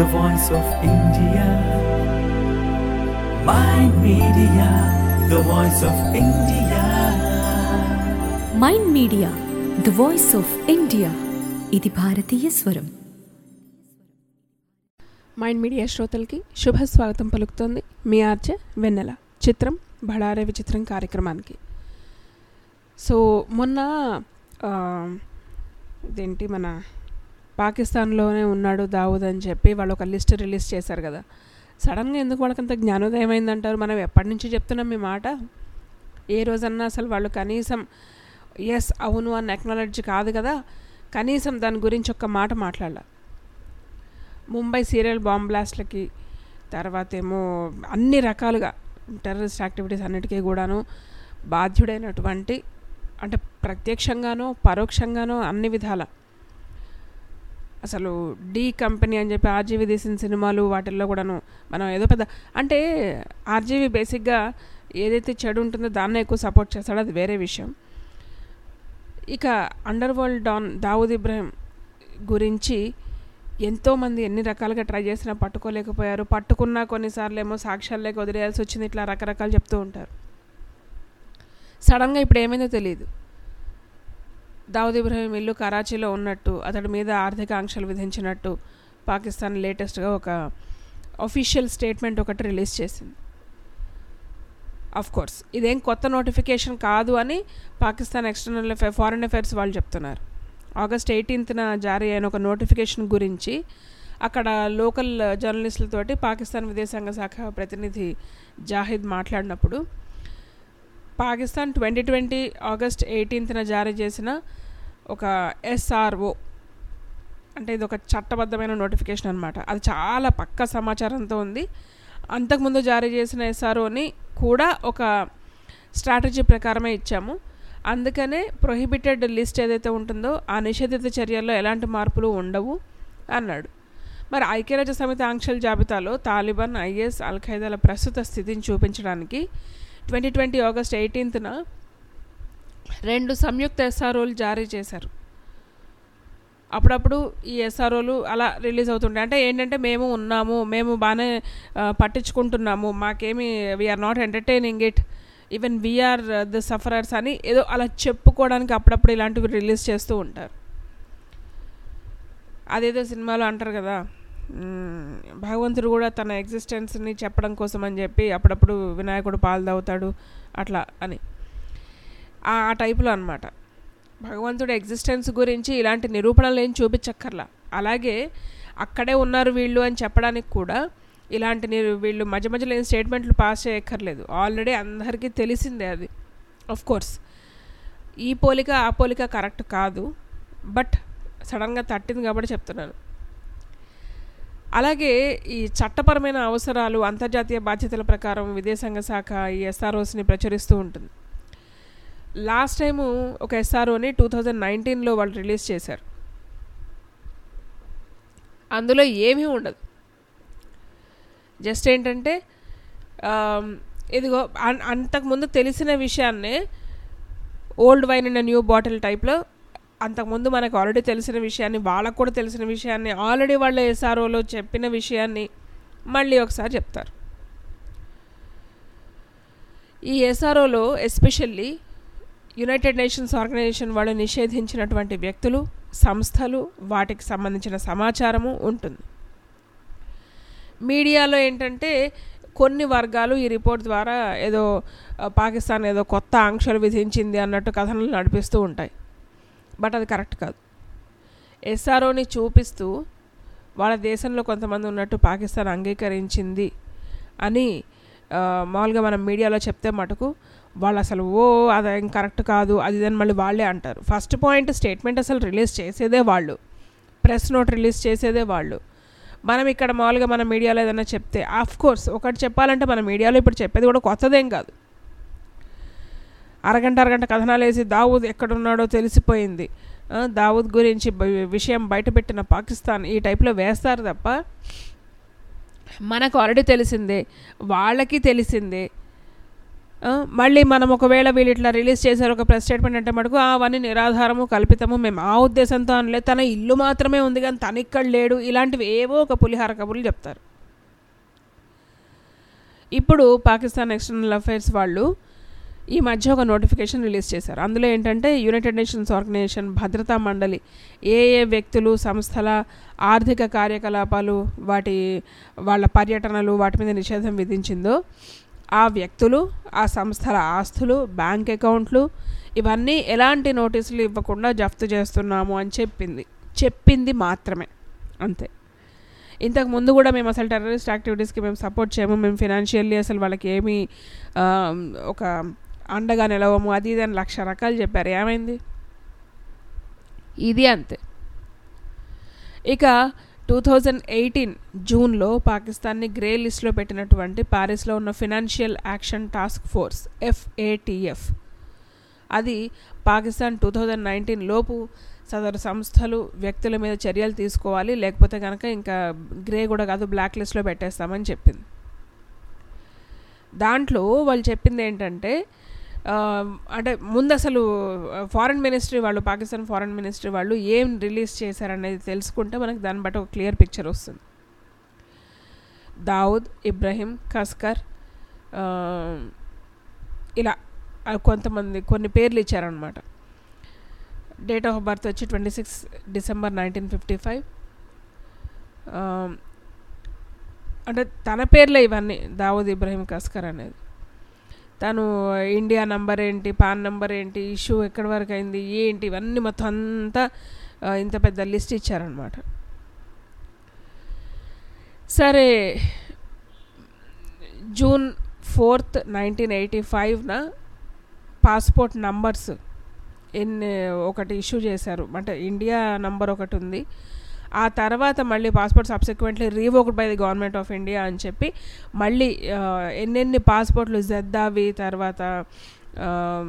the voice of India. Mind Media, the voice of India. Mind media the voice of India ఇది భారతీయ స్వరం mind media శ్రోతలకి శుభ స్వాగతం పలుకుతోంది మీ ఆర్జే వెన్నెల చిత్రం బడారే విచిత్రం కార్యక్రమానికి సో మొన్న ఆ, ఇదేంటి మన పాకిస్తాన్లోనే ఉన్నాడు దావుద్ అని చెప్పి వాళ్ళు ఒక లిస్ట్ రిలీజ్ చేశారు కదా సడన్గా ఎందుకు వాళ్ళకంత జ్ఞానోదయం అయిందంటారు మనం ఎప్పటి నుంచి చెప్తున్నాం మీ మాట ఏ రోజన్నా అసలు వాళ్ళు కనీసం ఎస్ అవును అన్న ఎక్నాలజీ కాదు కదా కనీసం దాని గురించి ఒక్క మాట మాట్లాడాల ముంబై సీరియల్ బాంబ్ బ్లాస్ట్లకి తర్వాత ఏమో అన్ని రకాలుగా టెర్రరిస్ట్ యాక్టివిటీస్ అన్నిటికీ కూడాను బాధ్యుడైనటువంటి అంటే ప్రత్యక్షంగానో పరోక్షంగానో అన్ని విధాల అసలు డీ కంపెనీ అని చెప్పి ఆర్జీవి తీసిన సినిమాలు వాటిల్లో కూడాను మనం ఏదో పెద్ద అంటే ఆర్జీవి బేసిక్గా ఏదైతే చెడు ఉంటుందో దాన్నే ఎక్కువ సపోర్ట్ చేస్తాడో అది వేరే విషయం ఇక underworld don Dawood Ibrahim గురించి ఎంతోమంది ఎన్ని రకాలుగా ట్రై చేసినా పట్టుకోలేకపోయారు పట్టుకున్నా కొన్నిసార్లు ఏమో సాక్ష్యాలు లేక వదిలేయాల్సి వచ్చింది ఇట్లా రకరకాలు చెప్తూ ఉంటారు సడన్గా ఇప్పుడు ఏమైందో తెలియదు దావుద్ ఇబ్రాహిం ఇల్లు కరాచీలో ఉన్నట్టు అతడి మీద ఆర్థిక ఆంక్షలు విధించినట్టు పాకిస్తాన్ లేటెస్ట్గా ఒక అఫీషియల్ స్టేట్మెంట్ ఒకటి రిలీజ్ చేసింది అఫ్ కోర్స్ ఇదేం కొత్త నోటిఫికేషన్ కాదు అని Pakistan external affair foreign affairs వాళ్ళు చెప్తున్నారు ఆగస్ట్ ఎయిటీన్త్న జారీ అయిన ఒక నోటిఫికేషన్ గురించి అక్కడ లోకల్ జర్నలిస్టులతోటి పాకిస్తాన్ విదేశాంగ శాఖ ప్రతినిధి జాహిద్ మాట్లాడినప్పుడు పాకిస్తాన్ ట్వంటీ ట్వంటీ ఆగస్ట్ ఎయిటీన్త్న జారీ చేసిన ఒక ఎస్ఆర్ఓ అంటే ఇది ఒక చట్టబద్ధమైన నోటిఫికేషన్ అనమాట అది చాలా పక్క సమాచారంతో ఉంది అంతకుముందు జారీ చేసిన ఎస్ఆర్ఓని కూడా ఒక స్ట్రాటజీ ప్రకారమే ఇచ్చాము అందుకనే ప్రొహిబిటెడ్ లిస్ట్ ఏదైతే ఉంటుందో ఆ నిషేధిత చర్యల్లో ఎలాంటి మార్పులు ఉండవు అన్నాడు మరి ఐక్యరాజ్య సమితి ఆంక్షల జాబితాలో తాలిబాన్ ఐఎస్ అల్ ఖైదాల ప్రస్తుత స్థితిని చూపించడానికి ట్వంటీ ట్వంటీ ఆగస్ట్ ఎయిటీన్త్న రెండు సంయుక్త ఎస్ఆర్ఓలు జారీ చేశారు అప్పుడప్పుడు ఈ ఎస్ఆర్ఓలు అలా రిలీజ్ అవుతుంటాయి అంటే ఏంటంటే మేము ఉన్నాము మేము బాగానే ఆ, పట్టించుకుంటున్నాము మాకేమి we are not entertaining it even we are the sufferers అని ఏదో అలా చెప్పుకోవడానికి అప్పుడప్పుడు ఇలాంటివి రిలీజ్ చేస్తూ ఉంటారు అదేదో సినిమాలో అంటారు కదా మ్మ్, భగవంతుడు కూడా తన ఎగ్జిస్టెన్స్ని చెప్పడం కోసం అని చెప్పి అప్పుడప్పుడు వినాయకుడు పాలు తాగుతాడు అట్లా అని ఆ ఆ టైపులో అనమాట భగవంతుడి ఎగ్జిస్టెన్స్ గురించి ఇలాంటి నిరూపణలు ఏం చూపించక్కర్లా అలాగే అక్కడే ఉన్నారు వీళ్ళు అని చెప్పడానికి కూడా ఇలాంటి నిరు వీళ్ళు మధ్య మధ్యలో ఏం స్టేట్మెంట్లు పాస్ చేయక్కర్లేదు ఆల్రెడీ అందరికీ తెలిసిందే అది ఆఫ్ కోర్స్ ఈ పోలిక ఆ పోలిక కరెక్ట్ కాదు బట్ సడన్గా తట్టింది కాబట్టి చెప్తున్నాను అలాగే ఈ చట్టపరమైన అవసరాలు అంతర్జాతీయ బాధ్యతల ప్రకారం విదేశాంగ శాఖ ఈ ఎస్ఆర్ఓస్ని ప్రచురిస్తూ ఉంటుంది లాస్ట్ టైము ఒక ఎస్ఆర్ఓని టూ థౌజండ్ నైన్టీన్లో వాళ్ళు రిలీజ్ చేశారు అందులో ఏమీ ఉండదు జస్ట్ ఏంటంటే ఆమ్, ఇదిగో అన్- అంతకుముందు తెలిసిన విషయాన్నే old wine in new bottle టైప్లో అంతకుముందు మనకు ఆల్రెడీ తెలిసిన విషయాన్ని వాళ్ళకు కూడా తెలిసిన విషయాన్ని ఆల్రెడీ వాళ్ళ ఎస్ఆర్ఓలో చెప్పిన విషయాన్ని మళ్ళీ ఒకసారి చెప్తారు ఈ ఎస్ఆర్ఓలో ఎస్పెషల్లీ యునైటెడ్ నేషన్స్ ఆర్గనైజేషన్ వాళ్ళు నిషేధించినటువంటి వ్యక్తులు సంస్థలు వాటికి సంబంధించిన సమాచారము ఉంటుంది మీడియాలో ఏంటంటే కొన్ని వర్గాలు ఈ రిపోర్ట్ ద్వారా ఏదో ఆ, పాకిస్తాన్ ఏదో కొత్త ఆంక్షలు విధించింది అన్నట్టు కథనాలు నడిపిస్తూ ఉంటాయి బట్ అది కరెక్ట్ కాదు ఎస్ఆర్ఓని చూపిస్తూ వాళ్ళ దేశంలో కొంతమంది ఉన్నట్టు పాకిస్తాన్ అంగీకరించింది అని ఆ, మామూలుగా మనం మీడియాలో చెప్తే మటుకు వాళ్ళు అసలు ఓ అదేం కరెక్ట్ కాదు అది ఇదని మళ్ళీ వాళ్ళే అంటారు ఫస్ట్ పాయింట్ స్టేట్మెంట్ అసలు రిలీజ్ చేసేదే వాళ్ళు ప్రెస్ నోట్ రిలీజ్ చేసేదే వాళ్ళు మనం ఇక్కడ మామూలుగా మన మీడియాలో ఏదైనా చెప్తే ఆఫ్ కోర్స్ ఒకటి చెప్పాలంటే మన మీడియాలో ఇప్పుడు చెప్పేది కూడా కొత్తదేం కాదు అరగంట అరగంట కథనాలు వేసి దావూద్ ఎక్కడున్నాడో తెలిసిపోయింది ఆ, దావూద్ గురించి బ- విషయం బయటపెట్టిన పాకిస్తాన్ ఈ టైప్లో వేస్తారు తప్ప మనకు ఆల్రెడీ తెలిసిందే వాళ్ళకి తెలిసిందే ఆ, మళ్ళీ మనం ఒకవేళ వీళ్ళు ఇట్లా రిలీజ్ చేశారు ఒక ప్రెస్ స్టేట్మెంట్ అంటే మటుకు "ఆ, అవన్నీ నిరాధారము కల్పితము మేము ఆ ఉద్దేశంతో అనలేదు తన ఇల్లు మాత్రమే ఉంది కానీ తన ఇక్కడ లేడు ఇలాంటివి ఏవో ఒక పులిహార కబుర్లు చెప్తారు ఇప్పుడు పాకిస్తాన్ ఎక్స్టర్నల్ అఫైర్స్ వాళ్ళు ఈ మధ్య ఒక నోటిఫికేషన్ రిలీజ్ చేశారు అందులో ఏంటంటే యునైటెడ్ నేషన్స్ ఆర్గనైజేషన్ భద్రతా మండలి ఏ ఏ వ్యక్తులు సంస్థల ఆర్థిక కార్యకలాపాలు వాటి వాళ్ళ పర్యటనలు వాటి మీద నిషేధం విధించిందో ఆ వ్యక్తులు ఆ సంస్థల ఆస్తులు బ్యాంక్ అకౌంట్లు ఇవన్నీ ఎలాంటి నోటీసులు ఇవ్వకుండా జప్తు చేస్తున్నాము అని చెప్పింది చెప్పింది మాత్రమే అంతే ఇంతకు ముందు కూడా మేము అసలు టెర్రరిస్ట్ యాక్టివిటీస్కి మేము సపోర్ట్ చేయము మేము ఫినాన్షియల్లీ అసలు వాళ్ళకి ఏమీ ఆ, ఒక అండగా నిలవము అది ఇది అని లక్ష రకాలు చెప్పారు ఏమైంది ఇది అంతే ఇక టూ థౌజండ్ ఎయిటీన్ జూన్లో పాకిస్తాన్ని గ్రే లిస్ట్లో పెట్టినటువంటి ప్యారిస్లో ఉన్న financial action task force FATF అది పాకిస్తాన్ టూ థౌజండ్ నైన్టీన్ లోపు సదరు సంస్థలు వ్యక్తుల మీద చర్యలు తీసుకోవాలి లేకపోతే కనుక ఇంకా గ్రే కూడా కాదు బ్లాక్ లిస్ట్లో పెట్టేస్తామని చెప్పింది దాంట్లో వాళ్ళు చెప్పింది ఏంటంటే ఆ, అంటే ముందు అసలు ఫారెన్ మినిస్ట్రీ వాళ్ళు పాకిస్తాన్ ఫారెన్ మినిస్ట్రీ వాళ్ళు ఏం రిలీజ్ చేశారనేది తెలుసుకుంటే మనకి దాన్ని బట్టి ఒక క్లియర్ పిక్చర్ వస్తుంది దావుద్ ఇబ్రహీం కస్కర్ ఆ, ఇలా ఆ కొంతమంది కొన్ని పేర్లు ఇచ్చారనమాట డేట్ ఆఫ్ బర్త్ వచ్చి twenty six December nineteen fifty five అంటే తన పేర్లే ఇవన్నీ దావూద్ ఇబ్రహీం కస్కర్ అనేది తను ఇండియా నంబర్ ఏంటి పాన్ నంబర్ ఏంటి ఇష్యూ ఎక్కడి వరకు అయింది ఏంటి ఇవన్నీ మొత్తం అంతా ఆ, ఇంత పెద్ద లిస్ట్ ఇచ్చారనమాట సరే జూన్ ఫోర్త్ నైన్టీన్ ఎయిటీ ఫైవ్న పాస్పోర్ట్ నంబర్స్ ఎన్ని ఒకటి ఇష్యూ చేశారు అంటే ఇండియా నంబర్ ఒకటి ఉంది ఆ తర్వాత మళ్ళీ passport subsequently revoked by the government of India అని చెప్పి మళ్ళీ ఆ, ఎన్నెన్ని పాస్పోర్ట్లు జద్దావి తర్వాత ఆ,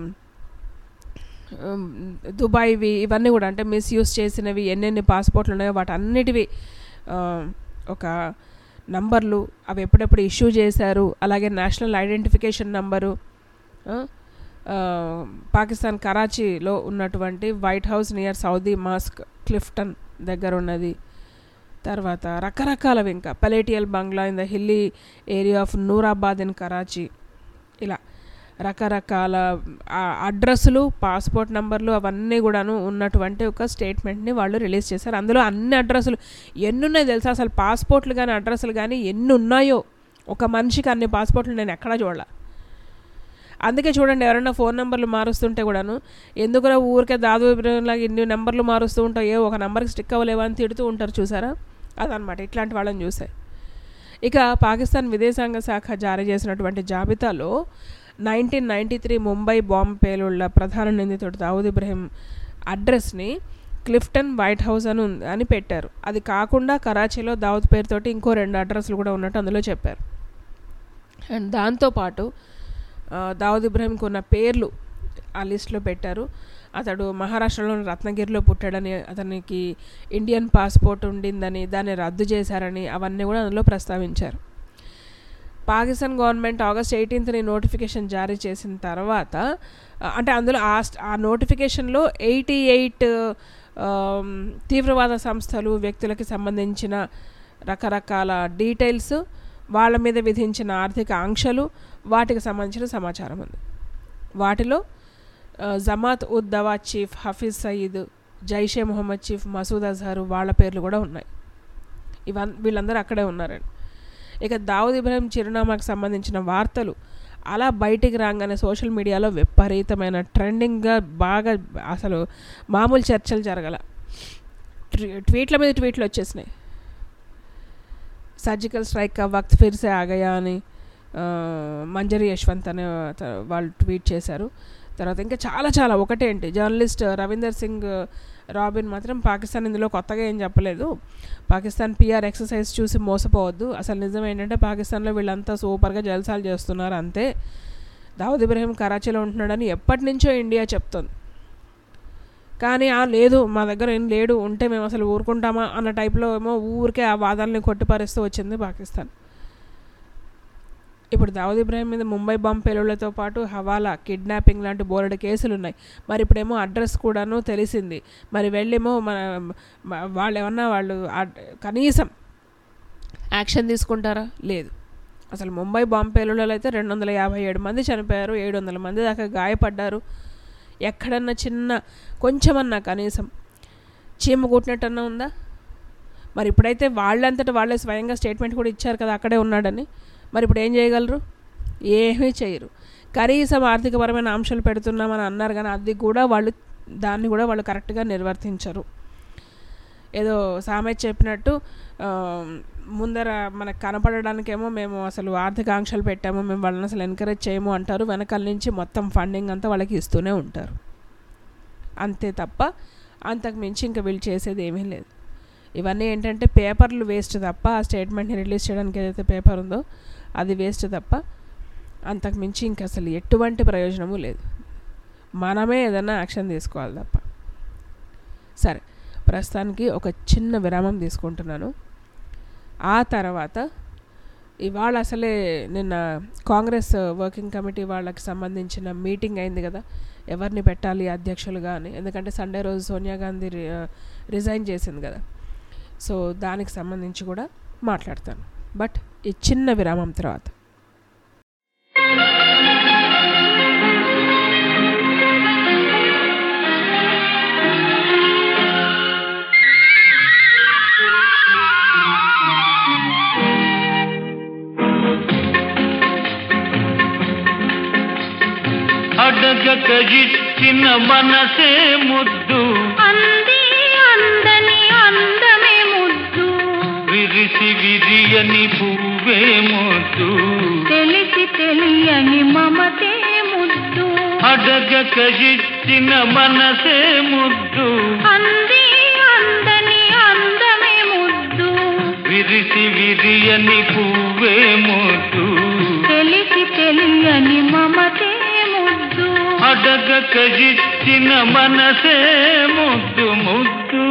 ఉమ్, దుబాయ్వి ఇవన్నీ కూడా అంటే మిస్యూజ్ చేసినవి ఎన్నెన్ని పాస్పోర్ట్లు ఉన్నాయో వాటన్నిటివి ఆ, ఒక నంబర్లు అవి ఎప్పుడెప్పుడు ఇష్యూ చేశారు అలాగే నేషనల్ ఐడెంటిఫికేషన్ నంబరు ఆ, ఆ, పాకిస్తాన్ కరాచీలో ఉన్నటువంటి White House near Saudi mosque Clifton దగ్గర ఉన్నది తర్వాత రకరకాలవి ఇంకా palatial bungalow in the hilly area of Noorabad in Karachi ఇలా రకరకాల ఆ అడ్రస్లు పాస్పోర్ట్ నంబర్లు అవన్నీ కూడాను ఉన్నటువంటి ఒక స్టేట్మెంట్ని వాళ్ళు రిలీజ్ చేశారు అందులో అన్ని అడ్రస్లు ఎన్ని ఉన్నాయో తెలుసా అసలు పాస్పోర్ట్లు కానీ అడ్రస్లు కానీ ఎన్ని ఉన్నాయో ఒక మనిషికి అన్ని పాస్పోర్ట్లు నేను ఎక్కడా చూడాల అందుకే చూడండి ఎవరైనా ఫోన్ నెంబర్లు మారుస్తుంటే కూడాను ఎందుకురా ఊరికే దాదు లాగా ఇన్ని నెంబర్లు మారుస్తూ ఉంటావు ఏ ఒక నెంబర్కి స్టిక్ అవ్వలేవా అని తిడుతూ ఉంటారు చూసారా అదనమాట ఇట్లాంటి వాళ్ళని చూసాయి ఇక పాకిస్తాన్ విదేశాంగ శాఖ జారీ చేసినటువంటి జాబితాలో nineteen ninety three Mumbai bomb పేలుళ్ల ప్రధాన నిందితుడు దావుద్ ఇబ్రహీం అడ్రస్ని క్లిఫ్టన్ వైట్ హౌస్ అని ఉంది అని పెట్టారు అది కాకుండా కరాచీలో దావుద్ పేరుతోటి ఇంకో రెండు అడ్రస్లు కూడా ఉన్నట్టు అందులో చెప్పారు అండ్ దాంతోపాటు ఆ, దావుద్ ఇబ్రహీంకి ఉన్న పేర్లు ఆ లిస్ట్లో పెట్టారు అతడు మహారాష్ట్రలోని రత్నగిరిలో పుట్టాడని అతనికి ఇండియన్ పాస్పోర్ట్ ఉండిందని దాన్ని రద్దు చేశారని అవన్నీ కూడా అందులో ప్రస్తావించారు పాకిస్తాన్ గవర్నమెంట్ ఆగస్ట్ ఎయిటీన్త్ని నోటిఫికేషన్ జారీ చేసిన తర్వాత ఆ, అంటే అందులో ఆ స్ట్- ఆ నోటిఫికేషన్లో ఎయిటీ ఎయిట్ తీవ్రవాద సంస్థలు వ్యక్తులకి సంబంధించిన రకరకాల డీటెయిల్స్ వాళ్ళ మీద విధించిన ఆర్థిక ఆంక్షలు వాటికి సంబంధించిన సమాచారం ఉంది వాటిలో ఆ, జమాత్ ఉద్ దవా చీఫ్ హఫీజ్ సయీద్ జైషే మొహమ్మద్ చీఫ్ మసూద్ అజహర్ వాళ్ళ పేర్లు కూడా ఉన్నాయి ఇవన్ వీళ్ళందరూ అక్కడే ఉన్నారండి ఇక దావుద్ ఇబ్రాహిం చిరునామాకు సంబంధించిన వార్తలు అలా బయటికి రాగానే సోషల్ మీడియాలో విపరీతమైన ట్రెండింగ్గా బాగా అసలు మామూలు చర్చలు జరగల ట్వీ- ట్వీట్ల మీద ట్వీట్లు వచ్చేసినాయి సర్జికల్ స్ట్రైక్ కా వక్త్ ఫిర్సే ఆగయా అని ఆ, మంజరి యశ్వంత్ అనే త- వాళ్ళు ట్వీట్ చేశారు తర్వాత ఇంకా చాలా చాలా ఒకటేంటి జర్నలిస్ట్ రవీందర్ సింగ్ రాబిన్ మాత్రం పాకిస్తాన్ ఇందులో కొత్తగా ఏం చెప్పలేదు పాకిస్తాన్ పిఆర్ ఎక్సర్సైజ్ చూసి మోసపోవద్దు అసలు నిజం ఏంటంటే పాకిస్తాన్లో వీళ్ళంతా సూపర్గా జల్సాలు చేస్తున్నారు అంతే దావుద్ ఇబ్రహీం కరాచీలో ఉంటున్నాడని ఎప్పటి నుంచో ఇండియా చెప్తోంది కానీ ఆ లేదు మా దగ్గర ఏం లేడు ఉంటే మేము అసలు ఊరుకుంటామా అన్న టైప్లో ఏమో ఊరికే ఆ వాదాలని కొట్టిపారేస్తూ వచ్చింది పాకిస్తాన్ ఇప్పుడు దావుద్ ఇబ్రాహిం మీద ముంబై బాంబ్ పేలుళ్లతో పాటు హవాలా కిడ్నాపింగ్ లాంటి బోలెడు కేసులు ఉన్నాయి మరి ఇప్పుడేమో అడ్రస్ కూడాను తెలిసింది మరి వెళ్ళేమో మన మ- వాళ్ళు ఏమన్నా వాళ్ళు అడ్- కనీసం యాక్షన్ తీసుకుంటారా లేదు అసలు ముంబై బాంబ్ పేలుళ్లలో అయితే రెండు వందల యాభై ఏడు మంది చనిపోయారు ఏడు వందల మంది దాకా గాయపడ్డారు ఎక్కడన్నా చిన్న కొంచెమన్నా కనీసం చీమ కుట్టినట్టన్నా ఉందా మరి ఇప్పుడైతే వాళ్ళంతటా వాళ్ళే స్వయంగా స్టేట్మెంట్ కూడా ఇచ్చారు కదా అక్కడే ఉన్నాడని మరి ఇప్పుడు ఏం చేయగలరు ఏమీ చేయరు కనీసం ఆర్థికపరమైన ఆంక్షలు పెడుతున్నామని అన్నారు కానీ అది కూడా వాళ్ళు దాన్ని కూడా వాళ్ళు కరెక్ట్గా నిర్వర్తించరు ఏదో సామెత చెప్పినట్టు ఆ, ముందర మనకు కనపడడానికేమో మేము అసలు ఆర్థిక ఆంక్షలు పెట్టాము మేము వాళ్ళని అసలు ఎంకరేజ్ చేయము అంటారు వెనకాల నుంచి మొత్తం ఫండింగ్ అంతా వాళ్ళకి ఇస్తూనే ఉంటారు అంతే తప్ప అంతకు మించి ఇంకా వీళ్ళు చేసేది ఏమీ లేదు ఇవన్నీ ఏంటంటే పేపర్లు వేస్ట్ తప్ప ఆ స్టేట్మెంట్ని రిలీజ్ చేయడానికి ఏదైతే పేపర్ ఉందో అది వేస్ట్ తప్ప అంతకు మించి ఇంకా అసలు ఎటువంటి ప్రయోజనము లేదు మనమే ఏదైనా యాక్షన్ తీసుకోవాలి తప్ప సరే ప్రస్తుతానికి ఒక చిన్న విరామం తీసుకుంటున్నాను ఆ తర్వాత ఇవాళ అసలే నిన్న కాంగ్రెస్ వర్కింగ్ కమిటీ వాళ్ళకి సంబంధించిన మీటింగ్ అయింది కదా ఎవరిని పెట్టాలి అధ్యక్షులుగా అని ఎందుకంటే సండే రోజు సోనియా గాంధీ రి- రిజైన్ చేసింది కదా సో దానికి సంబంధించి కూడా మాట్లాడతాను బట్ ఈ చిన్న విరామం తర్వాత అడగక ఇచ్చిన మనసే ముద్దు అంది అందని అందమే ముద్దు విరిసి విరియని పువ్వే ముద్దు తెలిసి తెలియని మమతే ముద్దు అడగక ఇచ్చిన మనసే ముద్దు అంది అందని అందమే ముద్దు విరిసి విరియని పువ్వే ముద్దు తెలిసి తెలియని మమతే ముద్దు అడగక ఇచ్చిన మనసే ముద్దు ముద్దు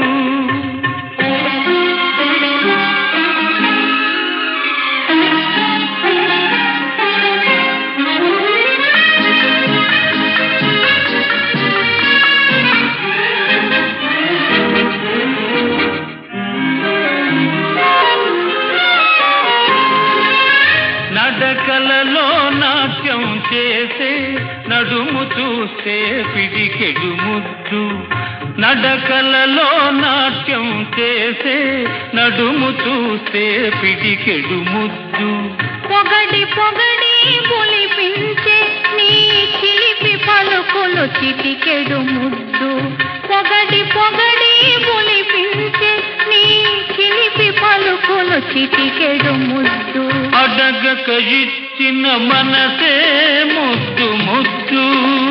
నడకలలో నాట్యం చేసే నడుము చూస్తే పిడికెడు ముద్దు నడకలలో నాట్యం చేసే నడుము చూస్తే పిడికెడు ముద్దు పొగడి పొగడి పులిపించే నీ చిలిపి పలుకులు చిటికెడు ముద్దు పొగడి పొగడి పులిపించే నీ చిలిపి పలుకులు చిటికెడు ముద్దు అడగక ఇచ్చిన మనసే ముద్దు ముద్దు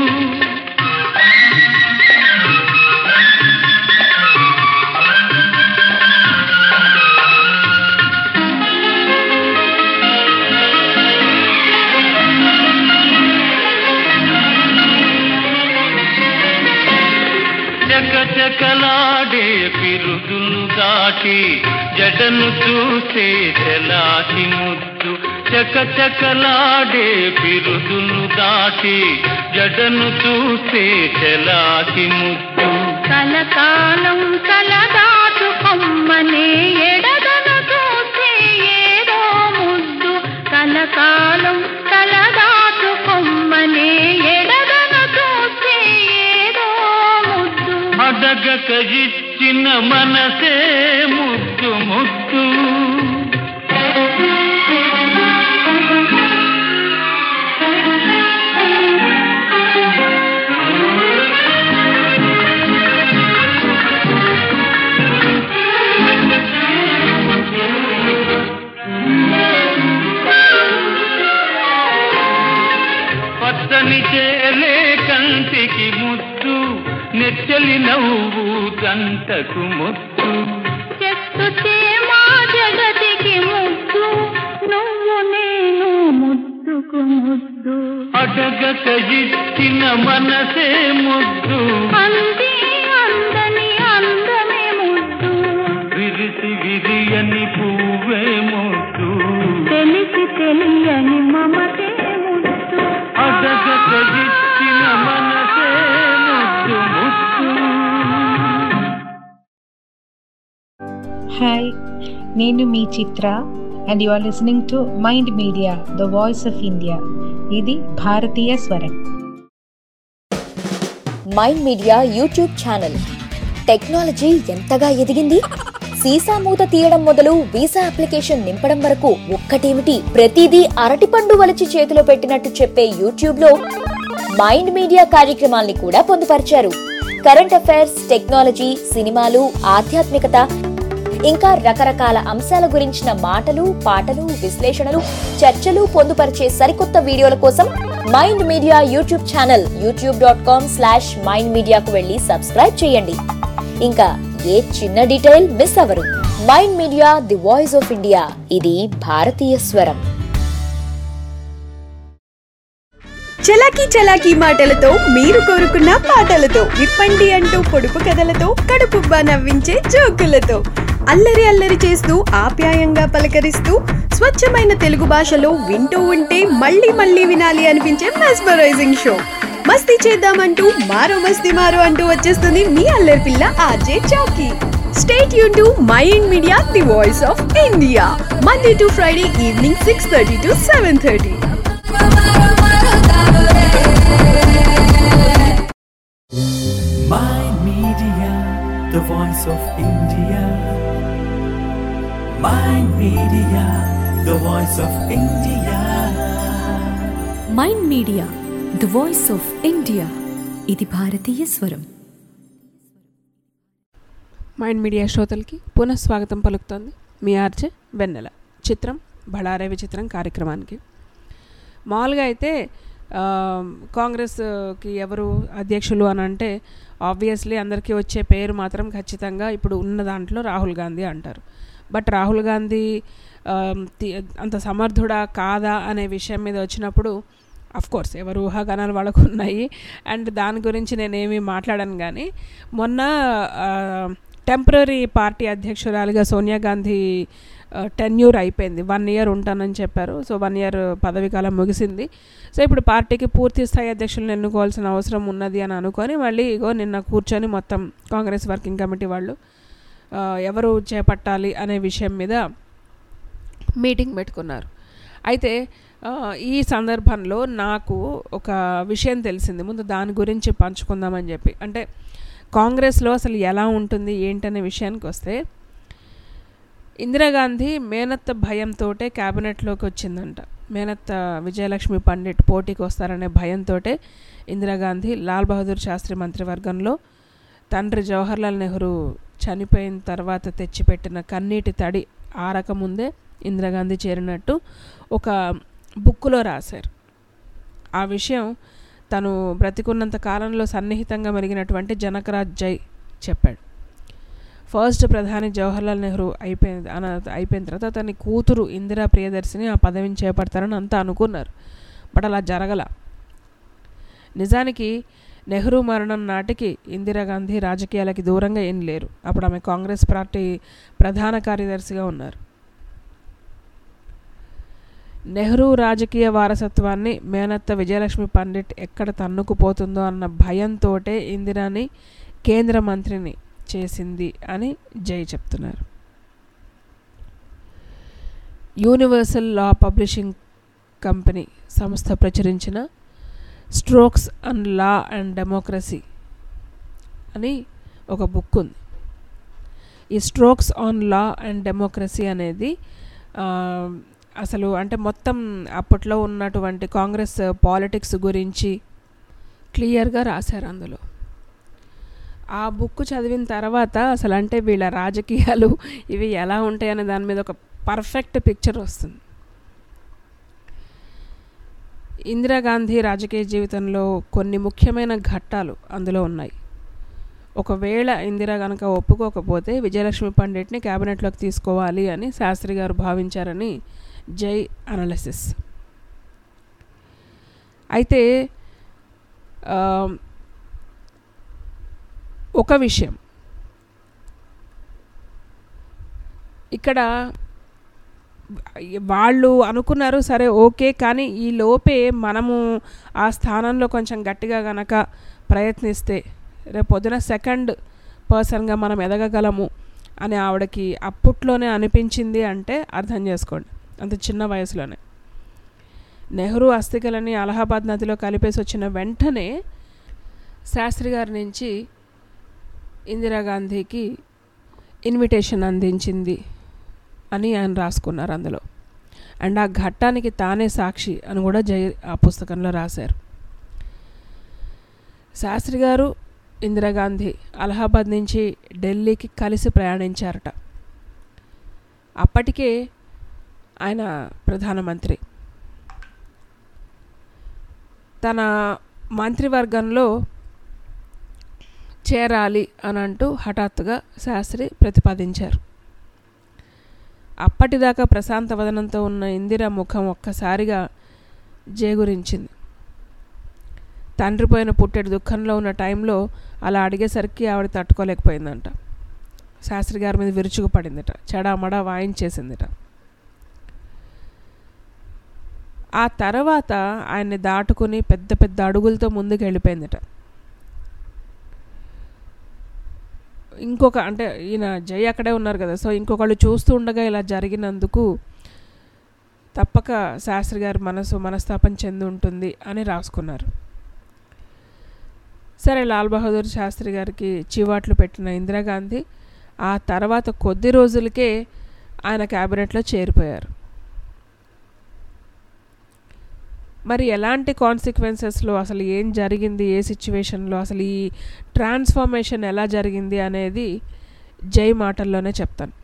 చకచకలాడే పిరుదులు దాటి జడను చూసే చెలాకి ముద్దు చకచకలాడే పిరుదులు దాటి జడను చూసే చెలాకి ముద్దు కలకాలం కలదాటు కొమ్మనే ఎడదను చూసే ఏదో ముద్దు కలకాలం కలదాటు కొమ్మనే ఎడదను చూసే ఏదో ముద్దు అడగక ఇచ్చిన మనసే ముద్దు ముద్దు పచ్చని చేలే కంటికి ముద్దు నెచ్చలి నవ్వు గంటకు ముద్దు చెట్టు చేమా జగతికి ముద్దు నువ్వు నేను ముద్దుకు ముద్దు అడగక ఇచ్చిన మనసే ముద్దు అంది అందని అందమే ముద్దు విరిసి విరియని పువ్వే ముద్దు తెలిసి తెలిసి తెలియని మమతే ముద్దు అడగక ఇచ్చిన మనసే ముద్దు ముద్దు హాయ్ నేను మీ Chitra and you are listening to mind media the voice of India ఇది భారతీయ స్వరం mind media YouTube channel technology ఎంతగా ఎదిగింది సీసా మూత తీయడం మొదలు వీసా అప్లికేషన్ నింపడం వరకు ఒక్కటేమిటి ప్రతిదీ అరటిపండు వలిచి చేతిలో పెట్టినట్టు చెప్పే యూట్యూబ్ లో మైండ్ మీడియా కార్యక్రమాల్ని కూడా పొందుపరిచారు కరెంట్ అఫైర్స్ టెక్నాలజీ సినిమాలు ఆధ్యాత్మికత ఇంకా రకరకాల అంశాల గురించిన మాటలు పాటలు విశ్లేషణలు చర్చలు పొందుపరిచే సరికొత్త వీడియోల కోసం mind media YouTube channel YouTube dot com slash mind మీడియాకు వెళ్ళి సబ్స్క్రైబ్ చేయండి ఇంకా ఏ చిన్న డీటెయిల్ మిస్ అవరు mind media the voice of India ఇది భారతీయ స్వరం చలాకీ చలాకీ మాటలతో మీరు కోరుకున్న పాటలతో విప్పండి అంటూ పొడుపు కథలతో కడుపుబ్బా నవ్వించే జోకులతో అల్లరి అల్లరి చేస్తూ ఆప్యాయంగా పలకరిస్తూ స్వచ్ఛమైన తెలుగు భాషలో వింటూ ఉంటే మళ్ళీ మళ్ళీ వినాలి అనిపించే మెస్మరైజింగ్ షో మస్తీ చేద్దామంటూ మారో మస్తీ మారో అంటూ వచ్చేస్తుంది మీ అల్లరి పిల్ల RJ Chowki state you to mind media the voice of India Monday to Friday evening six thirty to seven thirty Mind Media, the voice of India. Mind Media, the voice of India. Mind media the voice of India ఇది భారతీయ స్వరం mind media శ్రోతలకి పునఃస్వాగతం పలుకుతోంది మీ RJ వెన్నెల చిత్రం బళారే విచిత్రం కార్యక్రమానికి మామూలుగా అయితే ఆ, కాంగ్రెస్కి ఎవరు అధ్యక్షులు అని అంటే ఆబ్వియస్లీ అందరికీ వచ్చే పేరు మాత్రం ఖచ్చితంగా ఇప్పుడు ఉన్న దాంట్లో రాహుల్ గాంధీ అంటారు బట్ రాహుల్ గాంధీ ఆ, తి- అంత సమర్థుడా కాదా అనే విషయం మీద వచ్చినప్పుడు అఫ్ కోర్స్ ఎవరు ఊహాగానాలు వాళ్ళకు ఉన్నాయి అండ్ దాని గురించి నేనేమి మాట్లాడను కానీ మొన్న టెంపరీ పార్టీ అధ్యక్షురాలిగా సోనియా గాంధీ టెన్యూర్ అయిపోయింది వన్ ఇయర్ ఉంటానని చెప్పారు సో వన్ ఇయర్ పదవి కాలం ముగిసింది సో ఇప్పుడు పార్టీకి పూర్తి స్థాయి అధ్యక్షులను ఎన్నుకోవాల్సిన అవసరం ఉన్నది అని అనుకొని మళ్ళీ ఇగో నిన్న కూర్చొని మొత్తం కాంగ్రెస్ వర్కింగ్ కమిటీ వాళ్ళు ఆ, ఎవరు చేపట్టాలి అనే విషయం మీద మీటింగ్ పెట్టుకున్నారు అయితే ఆ, ఈ సందర్భంలో నాకు ఒక విషయం తెలిసింది ముందు దాని గురించి పంచుకుందామని చెప్పి అంటే కాంగ్రెస్లో అసలు ఎలా ఉంటుంది ఏంటనే విషయానికి వస్తే ఇందిరాగాంధీ మేనత్త భయంతో క్యాబినెట్లోకి వచ్చిందంట మేనత్త విజయలక్ష్మి పండిట్ పోటీకి వస్తారనే భయంతో ఇందిరాగాంధీ లాల్ బహదూర్ శాస్త్రి మంత్రివర్గంలో తండ్రి జవహర్లాల్ నెహ్రూ చనిపోయిన తర్వాత తెచ్చిపెట్టిన కన్నీటి తడి ఆరకముందే ఇందిరాగాంధీ చేరినట్టు ఒక బుక్కులో రాశారు ఆ విషయం తను బ్రతికున్నంత కాలంలో సన్నిహితంగా మెలిగినటువంటి జనకరాజ్ జై చెప్పాడు ఫస్ట్ ప్రధాని జవహర్లాల్ నెహ్రూ అయిపోయింది అన అయిపోయిన తర్వాత అతని కూతురు ఇందిరా ప్రియదర్శిని ఆ పదవిని చేపడతారని అంతా అనుకున్నారు బట్ అలా జరగల నిజానికి నెహ్రూ మరణం నాటికి ఇందిరాగాంధీ రాజకీయాలకి దూరంగా ఏం లేరు అప్పుడు ఆమె కాంగ్రెస్ పార్టీ ప్రధాన కార్యదర్శిగా ఉన్నారు నెహ్రూ రాజకీయ వారసత్వాన్ని మేనత్త విజయలక్ష్మి పండిట్ ఎక్కడ తన్నుకుపోతుందో అన్న భయంతోటే ఇందిరాని కేంద్ర మంత్రిని చేసింది అని జై చెప్తున్నారు యూనివర్సల్ లా పబ్లిషింగ్ కంపెనీ సంస్థ ప్రచురించిన strokes and law and democracy అని ఒక బుక్ ఉంది ఈ strokes on law and democracy అనేది ఆ, అసలు అంటే మొత్తం అప్పట్లో ఉన్నటువంటి కాంగ్రెస్ పాలిటిక్స్ గురించి క్లియర్గా రాశారు అందులో ఆ బుక్ చదివిన తర్వాత అసలు అంటే వీళ్ళ రాజకీయాలు ఇవి ఎలా ఉంటాయనే దాని మీద ఒక పర్ఫెక్ట్ పిక్చర్ వస్తుంది ఇందిరాగాంధీ రాజకీయ జీవితంలో కొన్ని ముఖ్యమైన ఘట్టాలు అందులో ఉన్నాయి ఒకవేళ ఇందిరా కనుక ఒప్పుకోకపోతే విజయలక్ష్మి పండిట్ని క్యాబినెట్లోకి తీసుకోవాలి అని శాస్త్రి గారు భావించారని జై అనాలిసిస్ అయితే ఆ, ఒక విషయం ఇక్కడ వాళ్ళు అనుకున్నారు సరే ఓకే కానీ ఈ లోపే మనము ఆ స్థానంలో కొంచెం గట్టిగా గనక ప్రయత్నిస్తే రేపు పొద్దున సెకండ్ పర్సన్గా మనం ఎదగగలము అని ఆవిడకి అప్పట్లోనే అనిపించింది అంటే అర్థం చేసుకోండి అంత చిన్న వయసులోనే నెహ్రూ అస్థికలని అలహాబాద్ నదిలో కలిపేసి వచ్చిన వెంటనే శాస్త్రి గారి నుంచి ఇందిరాగాంధీకి ఇన్విటేషన్ అందించింది అని ఆయన రాసుకున్నారు అందులో అండ్ ఆ ఘట్టానికి తానే సాక్షి అని కూడా జై ఆ పుస్తకంలో రాశారు శాస్త్రి గారు ఇందిరాగాంధీ అలహాబాద్ నుంచి ఢిల్లీకి కలిసి ప్రయాణించారట అప్పటికే ఆయన ప్రధానమంత్రి తన మంత్రివర్గంలో చేరాలి అని అంటూ హఠాత్తుగా శాస్త్రి ప్రతిపాదించారు అప్పటిదాకా ప్రశాంత వదనంతో ఉన్న ఇందిర ముఖం ఒక్కసారిగా జేగురించింది తండ్రి పోయిన పుట్టెడు దుఃఖంలో ఉన్న టైంలో అలా అడిగేసరికి ఆవిడ తట్టుకోలేకపోయిందంట శాస్త్రి గారి మీద విరుచుకుపడిందిట చెడామడా వాయించేసిందిట ఆ తర్వాత ఆయన్ని దాటుకుని పెద్ద పెద్ద అడుగులతో ముందుకు వెళ్ళిపోయిందిట ఇంకొక అంటే ఈయన జై అక్కడే ఉన్నారు కదా సో ఇంకొకళ్ళు చూస్తూ ఉండగా ఇలా జరిగినందుకు తప్పక శాస్త్రి గారి మనసు మనస్తాపం చెంది ఉంటుంది అని రాసుకున్నారు సరే లాల్ బహదూర్ శాస్త్రి గారికి చివాట్లు పెట్టిన ఇందిరాగాంధీ ఆ తర్వాత కొద్ది రోజులకే ఆయన క్యాబినెట్లో చేరిపోయారు మరి ఎలాంటి కాన్సిక్వెన్సెస్లో అసలు ఏం జరిగింది ఏ సిచ్యువేషన్లో అసలు ఈ ట్రాన్స్ఫర్మేషన్ ఎలా జరిగింది అనేది జై మాటల్లోనే చెప్తాను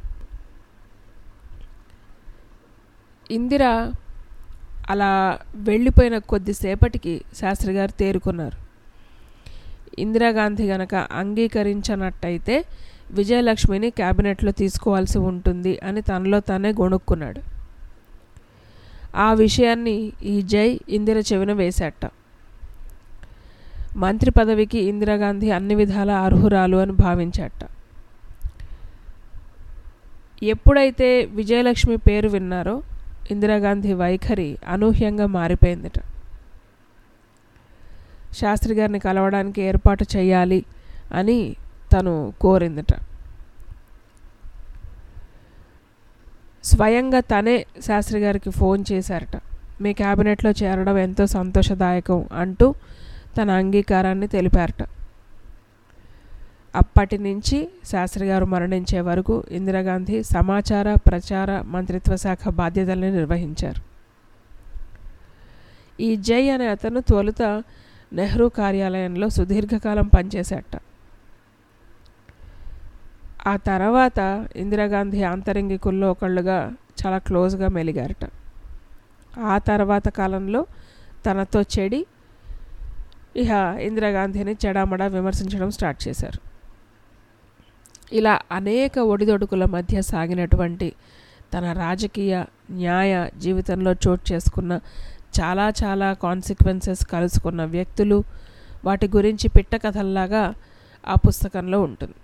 ఇందిర అలా వెళ్ళిపోయిన కొద్దిసేపటికి శాస్త్రి గారు తేరుకున్నారు ఇందిరాగాంధీ గనక అంగీకరించనట్టయితే విజయలక్ష్మిని క్యాబినెట్లో తీసుకోవాల్సి ఉంటుంది అని తనలో తానే గొణుక్కున్నాడు ఆ విషయాన్ని ఈ జై ఇందిర చెవిన వేశాట మంత్రి పదవికి ఇందిరాగాంధీ అన్ని విధాల అర్హురాలు అని భావించాట ఎప్పుడైతే విజయలక్ష్మి పేరు విన్నారో ఇందిరాగాంధీ వైఖరి అనూహ్యంగా మారిపోయిందిట శాస్త్రి గారిని కలవడానికి ఏర్పాటు చేయాలి అని తను కోరిందిట స్వయంగా తనే శాస్త్రి గారికి ఫోన్ చేశారట మీ క్యాబినెట్లో చేరడం ఎంతో సంతోషదాయకం అంటూ తన అంగీకారాన్ని తెలిపారట అప్పటి నుంచి శాస్త్రి గారు మరణించే వరకు ఇందిరాగాంధీ సమాచార ప్రచార మంత్రిత్వ శాఖ బాధ్యతల్ని నిర్వహించారు ఈ జై అనే అతను తొలుత నెహ్రూ కార్యాలయంలో సుదీర్ఘకాలం పనిచేశాట ఆ తర్వాత ఇందిరాగాంధీ ఆంతరంగికుల్లో ఒకళ్ళుగా చాలా క్లోజ్గా మెలిగారట ఆ తర్వాత కాలంలో తనతో చెడి ఇహ ఇందిరాగాంధీని చెడామడా విమర్శించడం స్టార్ట్ చేశారు ఇలా అనేక ఒడిదొడుకుల మధ్య సాగినటువంటి తన రాజకీయ న్యాయ జీవితంలో చోటు చేసుకున్న చాలా చాలా కాన్సిక్వెన్సెస్ కలుసుకున్న వ్యక్తులు వాటి గురించి పిట్ట కథల్లాగా ఆ పుస్తకంలో ఉంటుంది